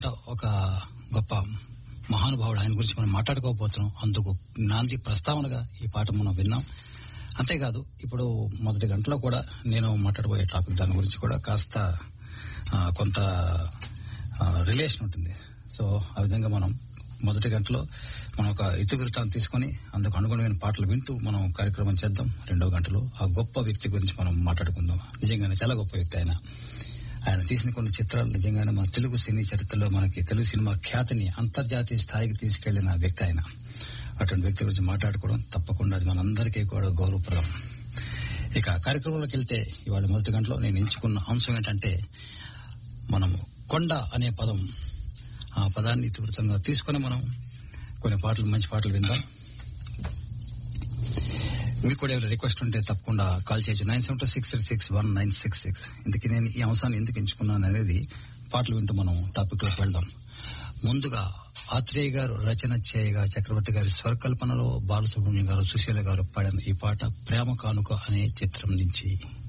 ఒక గొప్ప మహానుభావుడు ఆయన గురించి మనం మాట్లాడుకోకపోతున్నాం అందుకు నాంది ప్రస్తావనగా ఈ పాట మనం విన్నాం అంతేకాదు ఇప్పుడు మొదటి గంటలో కూడా నేను మాట్లాడబోయే టాపిక్ దాని గురించి కూడా కాస్త ఆ, కొంత రిలేషన్ ఉంటుంది సో ఆ విధంగా మనం మొదటి గంటలో మనం ఒక ఇతివృత్తాన్ని తీసుకొని అందుకు అనుగుణమైన పాటలు వింటూ మనం కార్యక్రమం చేద్దాం రెండో గంటలో ఆ గొప్ప వ్యక్తి గురించి మనం మాట్లాడుకుందాం నిజంగానే చాలా గొప్ప వ్యక్తి ఆయన ఆయన తీసిన కొన్ని చిత్రాలు నిజంగానే మన తెలుగు సినీ చరిత్రలో మనకి తెలుగు సినిమా ఖ్యాతిని అంతర్జాతీయ స్థాయికి తీసుకెళ్లిన వ్యక్తి ఆయన అటువంటి వ్యక్తి గురించి మాట్లాడుకోవడం తప్పకుండా అది మనందరికీ కూడా గౌరవప్రదం ఇక కార్యక్రమంలోకి వెళ్తే ఇవాళ మొదటి గంటలో నేను ఎంచుకున్న అంశం ఏంటంటే మనము కొండ అనే పదం ఆ పదాన్ని ఇతివృత్తంగా తీసుకొని మనం కొన్ని పాటలు మంచి పాటలు విందాం మీకు కూడా ఏమైనా రిక్వెస్ట్ ఉంటే తప్పకుండా కాల్ చేయొచ్చు nine seven two six six one nine six six ఇందుకే నేను ఈ అంశాన్ని ఎందుకు ఎంచుకున్నాను అనేది పాటలు వింటూ మనం టాపిక్ లోకి వెళ్దాం ముందుగా ఆత్రేయ గారు రచన చేయగా చక్రవర్తి గారి స్వరకల్పనలో బాలసుబ్రహ్మణ్యం గారు సుశీల గారు పాడిన ఈ పాట ప్రేమ కానుక అనే చిత్రం నుంచి